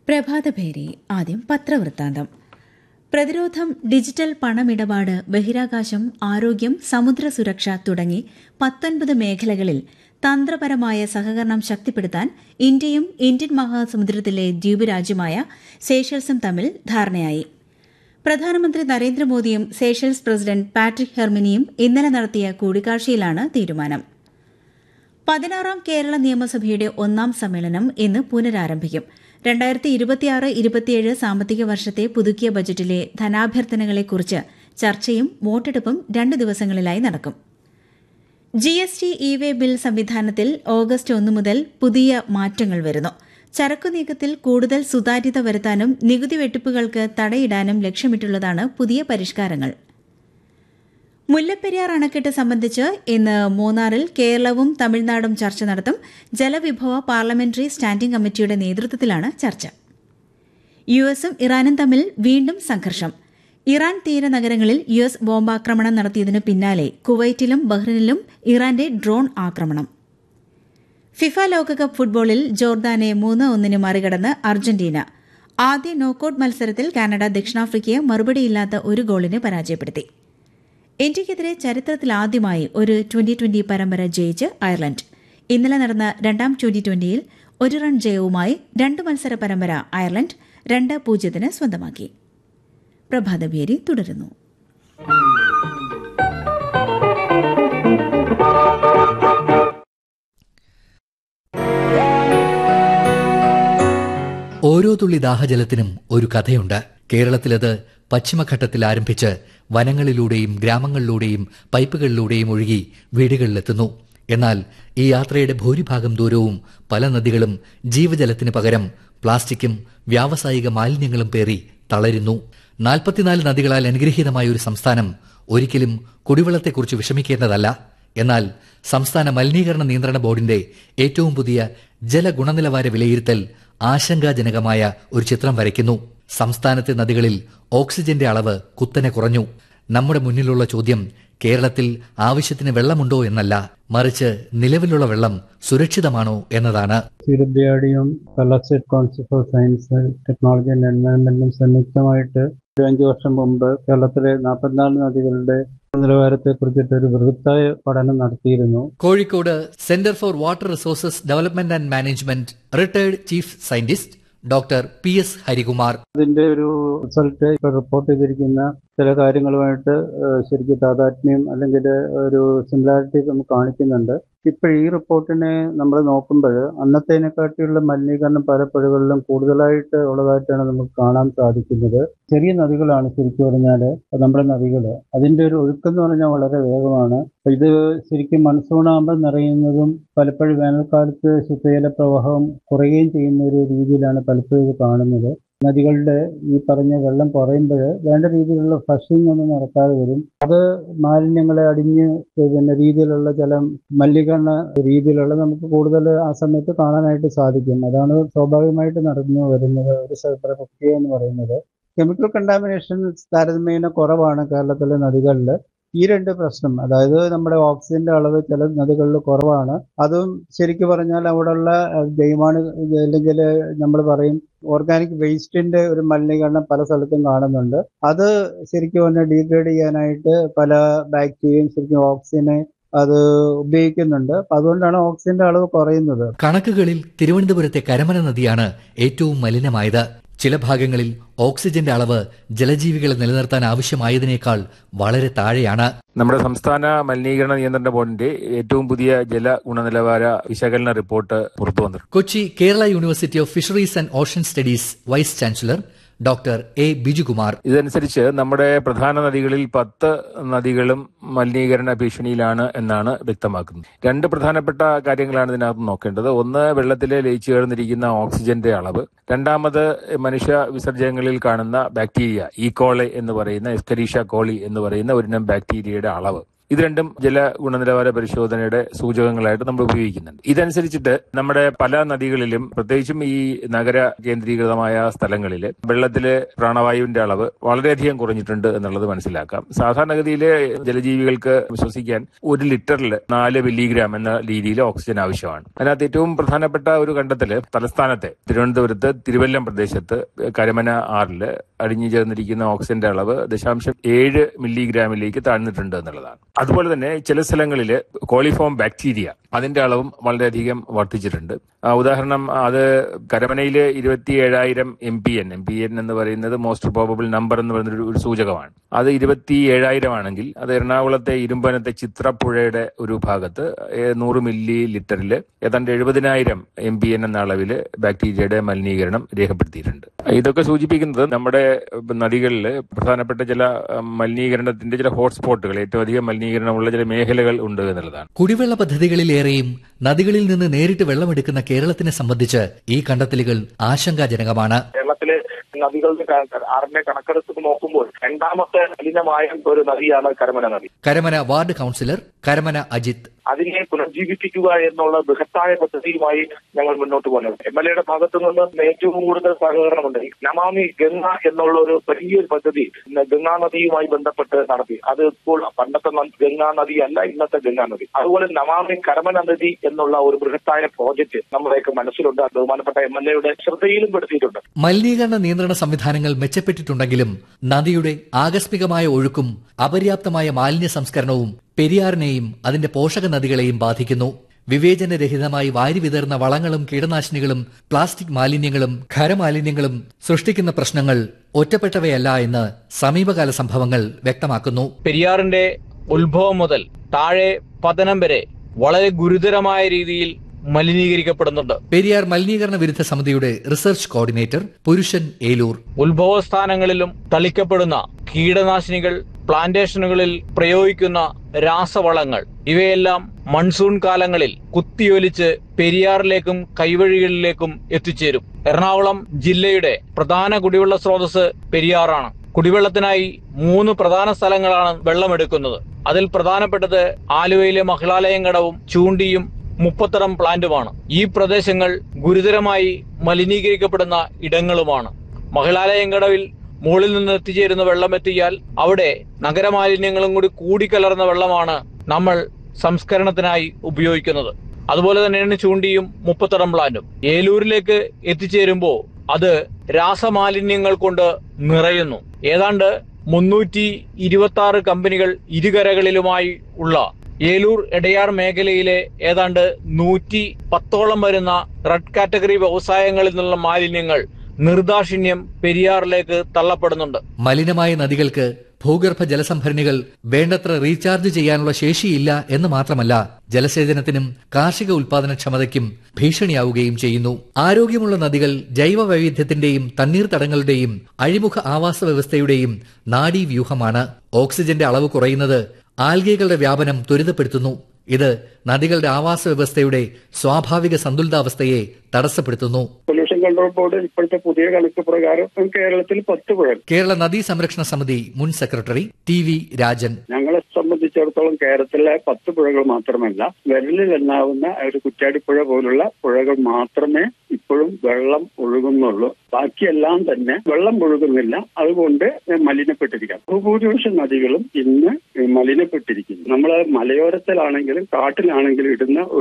പ്രഭാതഭേരി ആദ്യം പത്രവൃത്താന്തം പ്രതിരോധം ഡിജിറ്റൽ പണമിടപാട് ബഹിരാകാശം ആരോഗ്യം സമുദ്ര സുരക്ഷ തുടങ്ങി പത്തൊൻപത് മേഖലകളിൽ തന്ത്രപരമായ സഹകരണം ശക്തിപ്പെടുത്താൻ ഇന്ത്യയും ഇന്ത്യൻ മഹാസമുദ്രത്തിലെ ദ്വീപ് രാജ്യമായ സേഷൽസും തമ്മിൽ ധാരണയായി പ്രധാനമന്ത്രി നരേന്ദ്രമോദിയും സേഷൽസ് പ്രസിഡന്റ് പാട്രിക് ഹെർമിനിയും ഇന്നലെ നടത്തിയ കൂടിക്കാഴ്ചയിലാണ് തീരുമാനം പതിനാറാം കേരള നിയമസഭയുടെ ഒന്നാം സമ്മേളനം ഇന്ന് പുനരാരംഭിക്കും രണ്ടായിരത്തി ഇരുപത്തിയാറ് ഇരുപത്തിയേഴ് സാമ്പത്തിക വർഷത്തെ പുതുക്കിയ ബജറ്റിലെ ധനാഭ്യർത്ഥനകളെക്കുറിച്ച് ചർച്ചയും വോട്ടെടുപ്പും രണ്ട് ദിവസങ്ങളിലായി നടക്കും G S T E way bill സംവിധാനത്തിൽ ഓഗസ്റ്റ് ഒന്ന് മുതൽ പുതിയ മാറ്റങ്ങൾ വരുന്നു ചരക്കു നീക്കത്തിൽ കൂടുതൽ സുതാര്യത വരുത്താനും നികുതി വെട്ടിപ്പുകൾക്ക് തടയിടാനും ലക്ഷ്യമിട്ടുള്ളതാണ് പുതിയ പരിഷ്കാരങ്ങൾ മുല്ലപ്പെരിയാർ അണക്കെട്ട് സംബന്ധിച്ച് ഇന്ന് മൂന്നാറിൽ കേരളവും തമിഴ്നാടും ചർച്ച നടത്തും ജലവിഭവ പാർലമെന്ററി സ്റ്റാൻഡിംഗ് കമ്മിറ്റിയുടെ നേതൃത്വത്തിലാണ് ചർച്ച യു എസും ഇറാനും തമ്മിൽ വീണ്ടും സംഘർഷം ഇറാൻ തീരനഗരങ്ങളിൽ യു എസ് ബോംബാക്രമണം നടത്തിയതിനു പിന്നാലെ കുവൈറ്റിലും ബഹ്റിനിലും ഇറാന്റെ ഡ്രോൺ ആക്രമണം ഫിഫ ലോകകപ്പ് ഫുട്ബോളിൽ ജോർദാനെ മൂന്ന് ഒന്നിന് മറികടന്ന് അർജന്റീന ആദ്യ നോക്കൌട്ട് മത്സരത്തിൽ കാനഡ ദക്ഷിണാഫ്രിക്കയെ മറുപടിയില്ലാത്ത ഒരു ഗോളിന് പരാജയപ്പെടുത്തി ഇന്ത്യയ്ക്കെതിരെ ചരിത്രത്തിലാദ്യമായി ഒരു ട്വന്റി ട്വന്റി പരമ്പര ജയിച്ച് അയർലൻഡ് ഇന്നലെ നടന്ന രണ്ടാം ട്വന്റി ട്വന്റിയിൽ ഒരു റൺ ജയവുമായി രണ്ട് മത്സര പരമ്പര അയർലൻഡ് രണ്ട് പൂജ്യത്തിന് സ്വന്തമാക്കി പ്രഭാതഭേരി തുടരുന്നു ഓരോ തുള്ളി ദാഹജലത്തിനും ഒരു കഥയുണ്ട് കേരളത്തിലത് പശ്ചിമഘട്ടത്തിൽ ആരംഭിച്ച് വനങ്ങളിലൂടെയും ഗ്രാമങ്ങളിലൂടെയും പൈപ്പുകളിലൂടെയും ഒഴുകി വീടുകളിലെത്തുന്നു എന്നാൽ ഈ യാത്രയുടെ ഭൂരിഭാഗം ദൂരവും പല നദികളും ജീവജലത്തിന് പകരം പ്ലാസ്റ്റിക്കും വ്യാവസായിക മാലിന്യങ്ങളും പേറി തളരുന്നു നാൽപ്പത്തിനാല് നദികളാൽ അനുഗ്രഹീതമായ ഒരു സംസ്ഥാനം ഒരിക്കലും കുടിവെള്ളത്തെക്കുറിച്ച് വിഷമിക്കേണ്ടതല്ല എന്നാൽ സംസ്ഥാന മലിനീകരണ നിയന്ത്രണ ബോർഡിന്റെ ഏറ്റവും പുതിയ ജലഗുണനിലവാര വിലയിരുത്തൽ ആശങ്കാജനകമായ ഒരു ചിത്രം വരയ്ക്കുന്നു സംസ്ഥാനത്തെ നദികളിൽ ഓക്സിജന്റെ അളവ് കുത്തനെ കുറഞ്ഞു നമ്മുടെ മുന്നിലുള്ള ചോദ്യം കേരളത്തിൽ ആവശ്യത്തിന് വെള്ളമുണ്ടോ എന്നല്ല മറിച്ച് നിലവിലുള്ള വെള്ളം സുരക്ഷിതമാണോ എന്നതാണ് ക്ഷീരബ്യാടിയും Kerala state council for science technology and എൻവയോൺമെന്റും സംയുക്തമായിട്ട് ഒരു അഞ്ചു വർഷം മുമ്പ് കേരളത്തിലെ നാൽപ്പത്തിനാല് നദികളുടെ നിലവാരത്തെ കുറിച്ചിട്ട് ഒരു ബൃഹത്തായ പഠനം നടത്തിയിരുന്നു Kozhikode centre for water resources development and management retired chief scientist doctor P S Harikumar അതിന്റെ ഒരു റിസൾട്ട് ഇപ്പൊ റിപ്പോർട്ട് ചെയ്തിരിക്കുന്ന ചില കാര്യങ്ങളുമായിട്ട് ഏഹ് ശരിക്കും താതാത്മ്യം അല്ലെങ്കിൽ ഒരു സിമിലാരിറ്റി നമുക്ക് കാണിക്കുന്നുണ്ട് ഇപ്പൊ ഈ റിപ്പോർട്ടിനെ നമ്മൾ നോക്കുമ്പോൾ അന്നത്തേനെക്കാട്ടിയുള്ള മലിനീകരണം പല പുഴകളിലും കൂടുതലായിട്ട് ഉള്ളതായിട്ടാണ് നമുക്ക് കാണാൻ സാധിക്കുന്നത് ചെറിയ നദികളാണ് ശരിക്കും പറഞ്ഞാൽ നമ്മുടെ നദികൾ അതിന്റെ ഒരു ഒഴുക്കെന്ന് പറഞ്ഞാൽ വളരെ വേഗമാണ് അപ്പൊ ഇത് ശരിക്കും മൺസൂൺ ആകുമ്പോൾ നിറയുന്നതും പലപ്പോഴും വേനൽക്കാലത്ത് ശുദ്ധജല പ്രവാഹം കുറയുകയും ചെയ്യുന്ന ഒരു രീതിയിലാണ് പലപ്പോഴും ഇത് കാണുന്നത് നദികളുടെ ഈ പറഞ്ഞ വെള്ളം കുറയുമ്പോൾ വേണ്ട രീതിയിലുള്ള ഫ്ലഷിംഗ് ഒന്നും നടക്കാതെ വരും അത് മാലിന്യങ്ങളെ അടിഞ്ഞ് പിന്നെ രീതിയിലുള്ള ജലം മലിനീകരണ രീതിയിലുള്ള നമുക്ക് കൂടുതൽ ആ സമയത്ത് കാണാനായിട്ട് സാധിക്കും അതാണ് സ്വാഭാവികമായിട്ട് നടന്നു വരുന്നത് ഒരു പ്രക്രിയ എന്ന് പറയുന്നത് കെമിക്കൽ കണ്ടാമിനേഷൻ താരതമ്യേന കുറവാണ് കേരളത്തിലെ നദികളിൽ ഈ രണ്ട് പ്രശ്നം അതായത് നമ്മുടെ ഓക്സിജന്റെ അളവ് ചില നദികളിൽ കുറവാണ് അതും ശരിക്കും പറഞ്ഞാൽ അവിടെയുള്ള ജൈവാണു അല്ലെങ്കിൽ നമ്മൾ പറയും ഓർഗാനിക് വേസ്റ്റിന്റെ ഒരു മലിനീകരണം പല സ്ഥലത്തും കാണുന്നുണ്ട് അത് ശരിക്കും പറഞ്ഞാൽ ഡീഗ്രേഡ് ചെയ്യാനായിട്ട് പല ബാക്ടീരിയയും ശരിക്കും ഓക്സിജനെ അത് ഉപയോഗിക്കുന്നുണ്ട് അപ്പൊ അതുകൊണ്ടാണ് ഓക്സിജന്റെ അളവ് കുറയുന്നത് കണക്കുകളിൽ തിരുവനന്തപുരത്തെ കരമന നദിയാണ് ഏറ്റവും മലിനമായത് ചില ഭാഗങ്ങളിൽ ഓക്സിജന്റെ അളവ് ജലജീവികളെ നിലനിർത്താൻ ആവശ്യമായതിനേക്കാൾ വളരെ താഴെയാണ് നമ്മുടെ സംസ്ഥാന മലിനീകരണ നിയന്ത്രണ ബോർഡിന്റെ ഏറ്റവും പുതിയ ജല ഗുണനിലവാര വിശകലന റിപ്പോർട്ട് പുറത്തു വന്നിട്ടുണ്ട് Kochi Kerala university of fisheries and ocean studies vice chancellor doctor A Bijukumar ഇതനുസരിച്ച് നമ്മുടെ പ്രധാന നദികളിൽ പത്ത് നദികളും മലിനീകരണ ഭീഷണിയിലാണ് എന്നാണ് വ്യക്തമാക്കുന്നത് രണ്ട് പ്രധാനപ്പെട്ട കാര്യങ്ങളാണ് ഇതിനകത്ത് നോക്കേണ്ടത് ഒന്ന് വെള്ളത്തിലെ ലയിച്ചു ചേർന്നിരിക്കുന്ന ഓക്സിജന്റെ അളവ് രണ്ടാമത് മനുഷ്യ വിസർജനങ്ങളിൽ കാണുന്ന ബാക്ടീരിയ ഈക്കോളെ എന്ന് പറയുന്ന എസ്കരീഷ കോളി എന്ന് പറയുന്ന ഒരിനം ബാക്ടീരിയയുടെ അളവ് ഇത് രണ്ടും ജല ഗുണനിലവാര പരിശോധനയുടെ സൂചകങ്ങളായിട്ട് നമ്മൾ ഉപയോഗിക്കുന്നുണ്ട് ഇതനുസരിച്ചിട്ട് നമ്മുടെ പല നദികളിലും പ്രത്യേകിച്ചും ഈ നഗര കേന്ദ്രീകൃതമായ സ്ഥലങ്ങളിൽ വെള്ളത്തിലെ പ്രാണവായുവിന്റെ അളവ് വളരെയധികം കുറഞ്ഞിട്ടുണ്ട് എന്നുള്ളത് മനസ്സിലാക്കാം സാധാരണഗതിയിൽ ജലജീവികൾക്ക് ശ്വസിക്കാൻ ഒരു ലിറ്ററിൽ നാല് മില്ലിഗ്രാം എന്ന രീതിയിൽ ഓക്സിജൻ ആവശ്യമാണ് അതിനകത്ത് ഏറ്റവും പ്രധാനപ്പെട്ട ഒരു കണ്ടെത്തല് തലസ്ഥാനത്തെ തിരുവനന്തപുരത്ത് തിരുവല്ലം പ്രദേശത്ത് കരമന ആറില് അടിഞ്ഞു ചേർന്നിരിക്കുന്ന ഓക്സിജന്റെ അളവ് ദശാംശം ഏഴ് മില്ലിഗ്രാമിലേക്ക് താഴ്ന്നിട്ടുണ്ട് എന്നുള്ളതാണ് അതുപോലെ തന്നെ ചില സ്ഥലങ്ങളിൽ കോളിഫോം ബാക്ടീരിയ അതിന്റെ അളവും വളരെയധികം വർദ്ധിച്ചിട്ടുണ്ട് ആ, ഉദാഹരണം അത് കരമനയില് ഇരുപത്തി ഏഴായിരം M P N M P N എന്ന് പറയുന്നത് മോസ്റ്റ് പ്രോബബിൾ നമ്പർ എന്ന് പറയുന്ന ഒരു- ഒരു സൂചകമാണ് അത് ഇരുപത്തി ഏഴായിരം ആണെങ്കിൽ അത് എറണാകുളത്തെ ഇരുമ്പനത്തെ ചിത്രപ്പുഴയുടെ ഒരു ഭാഗത്ത് ഏ- നൂറ് മില്ലി ലിറ്ററിൽ ഏതാണ്ട് എഴുപതിനായിരം എം പി എൻ എന്ന അളവിൽ ബാക്ടീരിയയുടെ മലിനീകരണം രേഖപ്പെടുത്തിയിട്ടുണ്ട് ഇതൊക്കെ സൂചിപ്പിക്കുന്നത് നമ്മുടെ നദികളിൽ പ്രധാനപ്പെട്ട ചില അഹ്, മലിനീകരണത്തിന്റെ ചില ഹോട്ട്സ്പോട്ടുകൾ ഏറ്റവും അധികം മലിനീകരണമുള്ള ചില മേഖലകൾ ഉണ്ട് എന്നുള്ളതാണ് കുടിവെള്ള പദ്ധതികളിലേറെയും നദികളിൽ നിന്ന് നേരിട്ട് വെള്ളമെടുക്കുന്ന കേരളത്തിനെ സംബന്ധിച്ച് ഈ കണ്ടെത്തലുകൾ ആശങ്കാജനകമാണ് കേരളത്തിലെ നദികളുടെ ക- ആറിന്റെ കണക്കെടുത്ത് നോക്കുമ്പോൾ രണ്ടാമത്തെ മലിനമായ ഒരു നദിയാണ് കരമന നദി കരമന വാർഡ് കൌൺസിലർ കരമന അജിത് അതിനെ പുനർജീവിപ്പിക്കുക എന്നുള്ള ബൃഹത്തായ പദ്ധതിയുമായി ഞങ്ങൾ മുന്നോട്ട് പോകുന്നത് എം എൽ എയുടെ ഭാഗത്തു നിന്ന് ഏറ്റവും കൂടുതൽ സഹകരണമുണ്ട് ഈ നമാമി ഗംഗ എന്നുള്ള ഒരു വലിയൊരു പദ്ധതി ഇന്ന് ഗംഗാ നദിയുമായി ബന്ധപ്പെട്ട് നടത്തി അത് ഇപ്പോൾ പണ്ടത്തെ ന- ഗംഗാ നദി അല്ല ഇന്നത്തെ ഗംഗാ നദി അതുപോലെ നമാമി കരമന നദി എന്നുള്ള ഒരു ബൃഹത്തായ പ്രോജക്റ്റ് നമ്മുടെയൊക്കെ മനസ്സിലുണ്ട് അത് ബഹുമാനപ്പെട്ട എം എൽ എയുടെ ശ്രദ്ധയിലും പെടുത്തിയിട്ടുണ്ട് മലിനീകരണ നിയന്ത്രണ സംവിധാനങ്ങൾ മെച്ചപ്പെട്ടിട്ടുണ്ടെങ്കിലും നദിയുടെ ആകസ്മികമായ ഒഴുക്കും അപര്യാപ്തമായ മാലിന്യ സംസ്കരണവും പെരിയാറിനെയും അതിന്റെ പോഷക നദികളെയും ബാധിക്കുന്നു വിവേചനരഹിതമായി വാരി വിതർന്ന വളങ്ങളും കീടനാശിനികളും പ്ലാസ്റ്റിക് മാലിന്യങ്ങളും ഖരമാലിന്യങ്ങളും സൃഷ്ടിക്കുന്ന പ്രശ്നങ്ങൾ ഒറ്റപ്പെട്ടവയല്ല എന്ന് സമീപകാല സംഭവങ്ങൾ വ്യക്തമാക്കുന്നു പെരിയാറിന്റെ ഉത്ഭവം മുതൽ താഴെ പതനം വരെ വളരെ ഗുരുതരമായ രീതിയിൽ മലിനീകരിക്കപ്പെടുന്നുണ്ട് പെരിയാർ മലിനീകരണ വിരുദ്ധ സമിതിയുടെ റിസർച്ച് കോർഡിനേറ്റർ പുരുഷൻ ഏലൂർ ഉത്ഭവസ്ഥാനങ്ങളിലും തളിക്കപ്പെടുന്ന കീടനാശിനികൾ പ്ലാന്റേഷനുകളിൽ പ്രയോഗിക്കുന്ന രാസവളങ്ങൾ ഇവയെല്ലാം മൺസൂൺ കാലങ്ങളിൽ കുത്തിയൊലിച്ച് പെരിയാറിലേക്കും കൈവഴികളിലേക്കും എത്തിച്ചേരും എറണാകുളം ജില്ലയുടെ പ്രധാന കുടിവെള്ള സ്രോതസ് പെരിയാറാണ് കുടിവെള്ളത്തിനായി മൂന്ന് പ്രധാന സ്ഥലങ്ങളാണ് വെള്ളമെടുക്കുന്നത് അതിൽ പ്രധാനപ്പെട്ടത് ആലുവയിലെ മഹിളാലയം കടവും ചൂണ്ടിയും മുപ്പത്തറം പ്ലാന്റുമാണ് ഈ പ്രദേശങ്ങൾ ഗുരുതരമായി മലിനീകരിക്കപ്പെടുന്ന ഇടങ്ങളുമാണ് മഹിളാലയം കടവിൽ മുകളിൽ നിന്ന് എത്തിച്ചേരുന്ന വെള്ളം എത്തിയാൽ അവിടെ നഗരമാലിന്യങ്ങളും കൂടി കൂടിക്കലർന്ന വെള്ളമാണ് നമ്മൾ സംസ്കരണത്തിനായി ഉപയോഗിക്കുന്നത് അതുപോലെ തന്നെയാണ് ചൂണ്ടിയും മുപ്പത്തറം പ്ലാന്റും ഏലൂരിലേക്ക് എത്തിച്ചേരുമ്പോൾ അത് രാസമാലിന്യങ്ങൾ കൊണ്ട് നിറയുന്നു ഏതാണ്ട് മുന്നൂറ്റി ഇരുപത്തി ആറ് കമ്പനികൾ ഇരുകരകളിലുമായി ഉള്ള ഏലൂർ എടയാർ മേഖലയിലെ ഏതാണ്ട് നൂറ്റി പത്തോളം വരുന്ന റെഡ് കാറ്റഗറി വ്യവസായങ്ങളിൽ നിന്നുള്ള മാലിന്യങ്ങൾ നിർദാക്ഷിണ്യം പെരിയാറിലേക്ക് തള്ളപ്പെടുന്നുണ്ട് മലിനമായ നദികൾക്ക് ഭൂഗർഭ ജലസംഭരണികൾ വേണ്ടത്ര റീചാർജ് ചെയ്യാനുള്ള ശേഷിയില്ല എന്ന് മാത്രമല്ല ജലസേചനത്തിനും കാർഷിക ഉൽപാദനക്ഷമതയ്ക്കും ഭീഷണിയാവുകയും ചെയ്യുന്നു ആരോഗ്യമുള്ള നദികൾ ജൈവ വൈവിധ്യത്തിന്റെയും തണ്ണീർത്തടങ്ങളുടെയും അഴിമുഖ ആവാസ വ്യവസ്ഥയുടെയും നാഡീവ്യൂഹമാണ് ഓക്സിജന്റെ അളവ് കുറയുന്നത് ആൽഗകളുടെ വ്യാപനം ത്വരിതപ്പെടുത്തുന്നു ഇത് നദികളുടെ ആവാസ വ്യവസ്ഥയുടെ സ്വാഭാവിക സന്തുലിതാവസ്ഥയെ തടസ്സപ്പെടുത്തുന്നു പൊല്യൂഷൻ കൺട്രോൾ ബോർഡ് ഇപ്പോഴത്തെ പുതിയ കണക്ക് പ്രകാരം കേരളത്തിൽ പത്ത് പുഴ കേരള നദീ സംരക്ഷണ സമിതി മുൻ സെക്രട്ടറി ടി വി രാജൻ ഞങ്ങളെ സംബന്ധിച്ചിടത്തോളം കേരളത്തിലെ പത്ത് പുഴകൾ മാത്രമല്ല വിരലിൽ എണ്ണാവുന്ന ഒരു കുറ്റാടിപ്പുഴ പോലുള്ള പുഴകൾ മാത്രമേ ഇപ്പോഴും വെള്ളം ഒഴുകുന്നുള്ളൂ ബാക്കിയെല്ലാം തന്നെ വെള്ളം ഒഴുകുന്നില്ല അതുകൊണ്ട് മലിനപ്പെട്ടിരിക്കാം ഭൂഭൂരിപക്ഷ നദികളും ഇന്ന് മലിനപ്പെട്ടിരിക്കുന്നു നമ്മൾ മലയോരത്തിലാണെങ്കിലും കാട്ടിലാണെങ്കിലും ഇടുന്ന